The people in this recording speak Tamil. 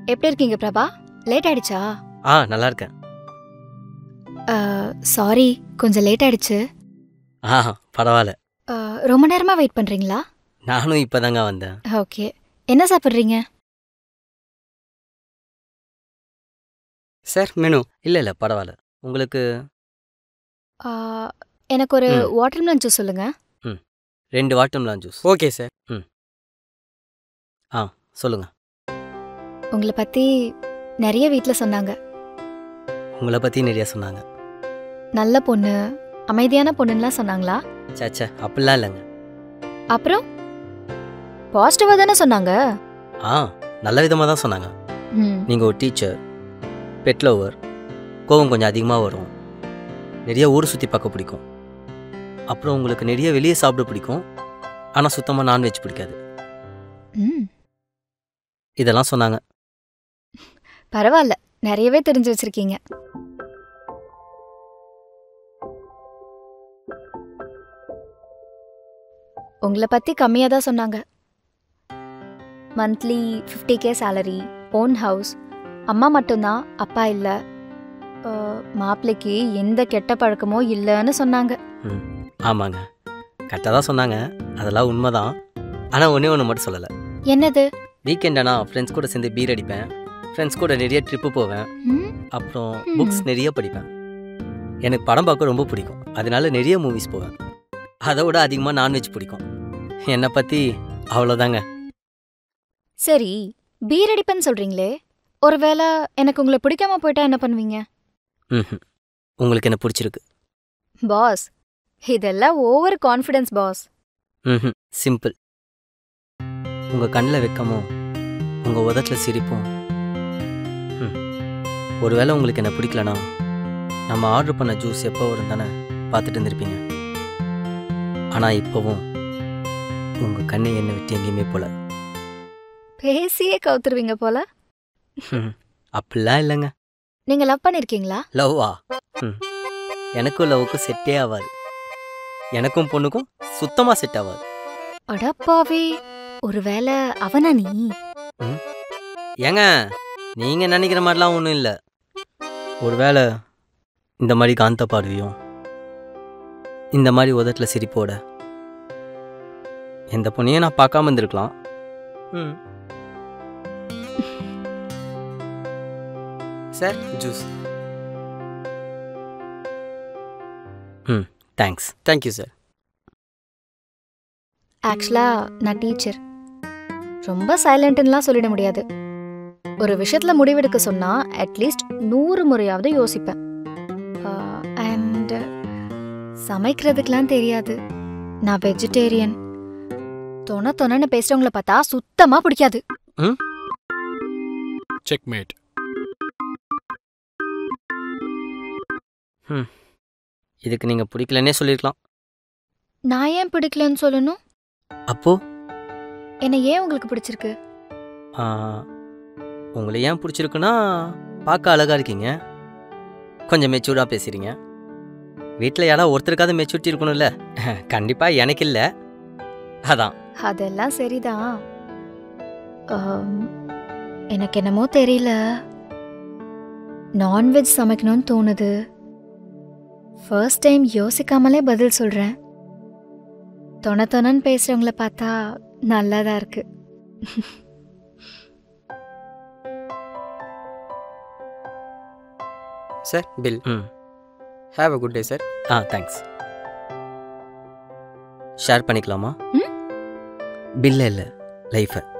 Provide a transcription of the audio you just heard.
எப்படி இருக்கீங்க பிரபா லேட் ஆயிடுச்சா ஆ நல்லா இருக்கேன் சாரி கொஞ்சம் லேட் ஆயிடுச்சு ஆ பரவாயில்ல அஹ், ரொம்ப நேரமா வெயிட் பண்றீங்களா நானும் இப்போதாங்க வந்தேன் ஓகே என்ன சாப்பிட்றீங்க சார் மெனு இல்லை இல்லை பரவாயில்ல உங்களுக்கு அஹ், எனக்கு ஒரு ம். வாட்டர்மெலன் ஜூஸ் சொல்லுங்க ரெண்டு வாட்டர்மெலன் ஜூஸ் ஓகே சார் சொல்லுங்கள் உங்களை பத்தி நிறைய வீட்டில் சொன்னாங்க உங்களை பற்றி நிறைய சொன்னாங்க நல்ல பொண்ணு அமைதியான பொண்ணுன்னுலாம் சொன்னாங்களா சேச்சே அப்படிலாம் இல்லைங்க அப்புறம் பாசிட்டிவாக தானே சொன்னாங்க ஆ நல்ல விதமாக தான் சொன்னாங்க ம் நீங்கள் ஒரு டீச்சர் பெட் லவர் கோவம் கொஞ்சம் அதிகமாக வரும் நிறைய ஊர் சுற்றி பார்க்க பிடிக்கும் அப்புறம் உங்களுக்கு நிறைய வெளியே சாப்பிட பிடிக்கும் ஆனால் சுத்தமாக நான்வெஜ் பிடிக்காது ம் இதெல்லாம் சொன்னாங்க பரவாயில்ல நிறையவே தெரிஞ்சு வச்சிருக்கீங்க உங்களை பத்தி கம்மியாக தான் சொன்னாங்க monthly fifty K salary own house அம்மா மட்டும்தான் அப்பா இல்லை மாப்பிள்ளைக்கு எந்த கெட்ட பழக்கமோ இல்லைன்னு சொன்னாங்க ம் ஆமாங்க கரெக்டாக தான் சொன்னாங்க அதெல்லாம் உண்மைதான் ஆனால் ஒன்றே ஒன்று மட்டும் சொல்லலை என்னது வீக்கெண்ட் ஆனால் ஃப்ரெண்ட்ஸ் கூட சேர்ந்து பீர் அடிப்பேன் ஃப்ரெண்ட்ஸ் கூட நிறைய ட்ரிப்பு போவேன் ம் அப்புறம் ம். புக்ஸ் நிறைய படிப்பேன் எனக்கு படம் பார்க்க ரொம்ப பிடிக்கும் அதனால நிறைய மூவிஸ் போவேன் அதை விட அதிகமாக நான்வெஜ் பிடிக்கும் என்னை பற்றி அவ்வளோதாங்க சரி பீர் அடிப்பேன்னு சொல்றீங்களே ஒருவேளை எனக்கு உங்களை பிடிக்காம போயிட்டா என்ன பண்ணுவீங்க ம் உங்களுக்கு என்ன பிடிச்சிருக்கு பாஸ் இதெல்லாம் ஓவர் கான்ஃபிடன்ஸ் பாஸ் ம் சிம்பிள் உங்கள் கண்ணில் வெக்கமும் உங்கள் உதட்டில் சிரிப்பும் ம் ஒருவேளை உங்களுக்கு என்ன பிடிக்கலனா நம்ம ஆர்டர் பண்ண ஜூஸ் எப்போ வரும் தானே பார்த்துட்டு இருந்திருப்பீங்க ஆனால் இப்போவும் உங்கள் கண்ணை என்னை விட்டு எங்கேயுமே போல பேசியே கவுத்துருவீங்க போல ம், அப்படிலாம் இல்லைங்க நீங்க லவ் பண்ணிருக்கீங்களா லவ்வா ம் எனக்கும் லவ்வுக்கும் செட்டே ஆகாது எனக்கும் பொண்ணுக்கும் சுத்தமாக செட் ஆகாது அடப்பாவே ஒருவேளை அவனா நீ ஏங்க நீங்கள் நினைக்கிற மாதிரிலாம் ஒன்றும் இல்லை ஒருவேளை இந்த மாதிரி காந்த பார்வையும் இந்த மாதிரி உதட்டில் சிரிப்போட எந்த பொண்ணையும் நான் பார்க்காம இருந்திருக்கலாம் ம் sir juice thanks thank you sir ஆக்சுவலா நான் டீச்சர் ரொம்ப சைலண்ட்னுலாம் சொல்லிட முடியாது ஒரு விஷயத்துல முடிவெடுக்க சொன்னா அட்லீஸ்ட் நூறு முறையாவது யோசிப்பேன் அண்ட் சமைக்கிறதுக்கெலாம் தெரியாது நான் வெஜிடேரியன் தொண தொணன்னு பேசுறவங்கள பார்த்தா சுத்தமா பிடிக்காது Checkmate. இதுக்கு நீங்கள் பிடிக்கலன்னே சொல்லியிருக்கலாம் நான் ஏன் பிடிக்கலன்னு சொல்லணும் அப்போது என்னை ஏன் உங்களுக்கு பிடிச்சிருக்கு உங்களை ஏன் பிடிச்சிருக்குன்னா பார்க்க அழகாக இருக்கீங்க கொஞ்சம் மெச்சூர்டாக பேசுகிறீங்க வீட்டில் யாராவது ஒருத்தருக்காவது மெச்சூரிட்டி இருக்கணும்ல கண்டிப்பாக எனக்கு இல்லை அதான் அதெல்லாம் சரிதான் ஆம், எனக்கு என்னமோ தெரியல நான்வெஜ் சமைக்கணும்னு தோணுது ஃபர்ஸ்ட் டைம் யோசிக்காமலே பதில் சொல்றேன் தொண தொணன்னு பேசுறவங்கள பார்த்தா நல்லாதா இருக்கு சார் பில் ம் have a good day sir ஆ தேங்க்ஸ் ஷேர் பண்ணிக்கலாமா ம்? பில்ல இல்லை லைஃபை